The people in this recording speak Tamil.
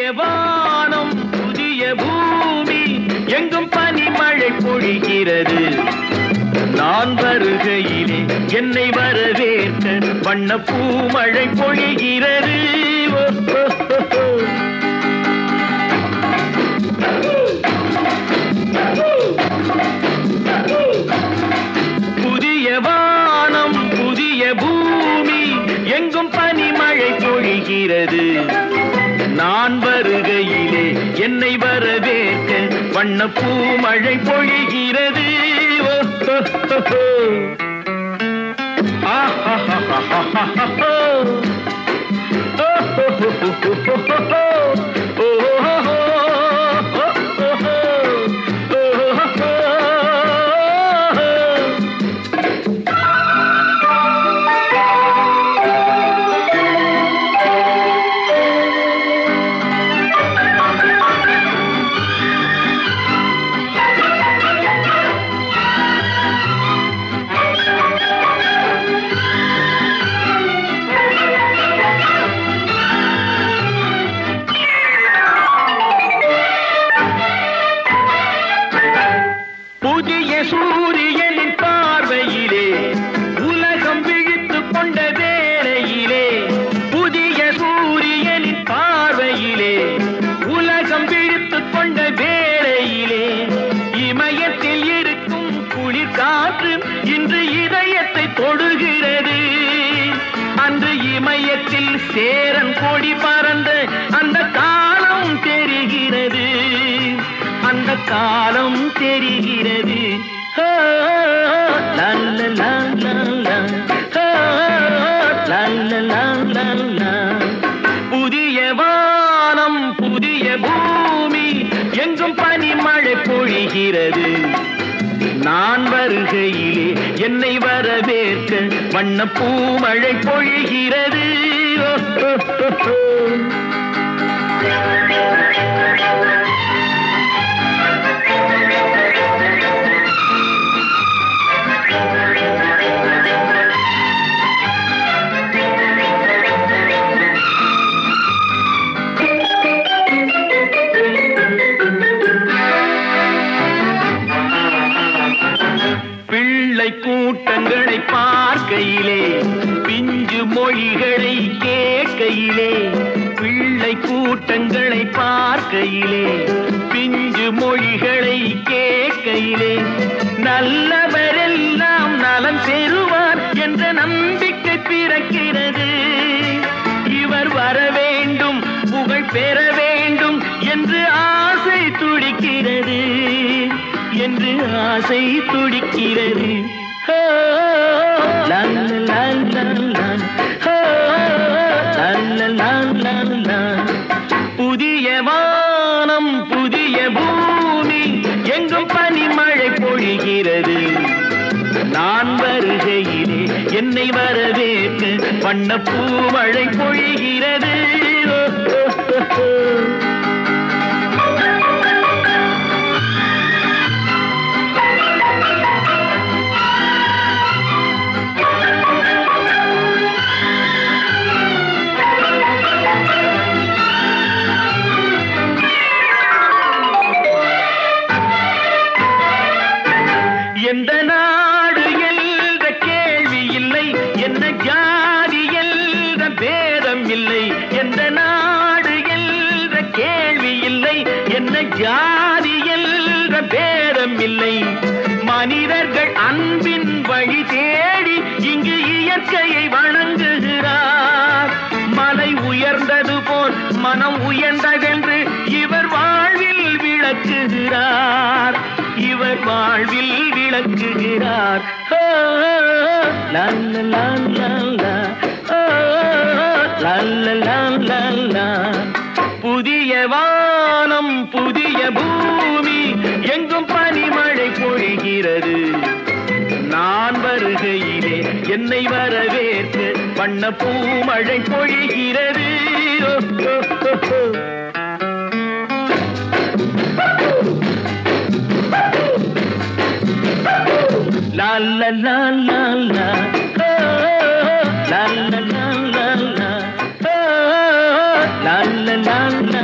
வானம் புதிய பூமி எங்கும் பனிமழை பொழிகிறது நான் வருகையிலே என்னை வரவேற்க வண்ண பூமழை பொழிகிறது ஓ, ஓ, ஓ, ஓ. புதிய வானம் புதிய பூமி எங்கும் பனிமழை பொழிகிறது நான் வருகையிலே என்னை வரவேற்க வண்ண பூமழை பொழிகிறது ஓ, ஓ, ஓ, ஓ. ஆஹாஹாஹாஹாஹா. ஓ, ஓ, ஓ, ஓ, ஓ, ஓ, ஓ. ஓ, ஓ, ஓ, ஓ, ஓ, ஓ, ஓ, ஓ. புதிய சூரியனின் பார்வையிலே உலகம் விழித்துக் கொண்ட வேளையிலே புதிய சூரியனின் பார்வையிலே உலகம் விழித்துக் கொண்ட வேளையிலே இமயத்தில் இருக்கும் குளிர் காற்று இன்று இதயத்தை தொடுகிறது அன்று இமயத்தில் சேரன் கொடி பறந்த அந்த காலம் தெரிகிறது அந்த காலம் தெரிகிறது ஹோ, லா, லா, லா, லா, லா. ஹோ, லா, லா, லா, லா, லா. புதிய வானம் புதிய பூமி எங்கும் பனிமழை பொழிகிறது நான் வருகையிலே என்னை வரவேற்க வண்ண பூமழை பொழிகிறது ஓ, ஓ, ஓ, ஓ. பிள்ளை கூட்டங்களை பார்க்கையிலே பிஞ்சு மொழிகளை கேட்கையிலே பிள்ளை கூட்டங்களை பார்க்கையிலே பிஞ்சு மொழிகளை கேட்கையிலே நல்லவரெல்லாம் நலம் பெறுவார் என்ற நம்பிக்கை பிறக்கிறது இவர் வர வேண்டும் புகழ் பெற வேண்டும் என்று ஆசை துடிக்கிறது என்று ஆசை துடிக்கிறது ஹோ, லா, லா, லா, லா, லா. ஹோ, லா, லா, லா, லா, லா. புதிய வானம் புதிய பூமி எங்கும் பனிமழை பொழிகிறது நான் வருகையிலே என்னை வரவேற்க வண்ண பூமழை பொழிகிறது ஓ, ஓ, ஓ, ஓ. எந்த நாடு என்ற கேள்வி இல்லை என்ன ஜாதி என்ற பேதம் இல்லை எந்த நாடு என்ற கேள்வி இல்லை என்ன ஜாதி என்ற பேதம் இல்லை மனிதர்கள் அன்பின் வழி தேடி இங்கு இயற்கையை வணங்குகிறார் மலை உயர்ந்தது போல் மனம் உயர்ந்ததென்று இவர் வாழ்வில் விளக்குகிறார் இவர் வாழ்வில் விளக்குகிறார் ஹோ, லா, லா, லா, லா, லா. ஹோ, லா, லா, லா, லா, லா. புதிய வானம் புதிய பூமி எங்கும் பனிமழை பொழிகிறது நான் வருகையிலே என்னை வரவேற்க வண்ண பூமழை பொழிகிறது ஓ, ஓ, ஓ, ஓ. La la la la la. Oh, la la la la la. Oh, la la la la.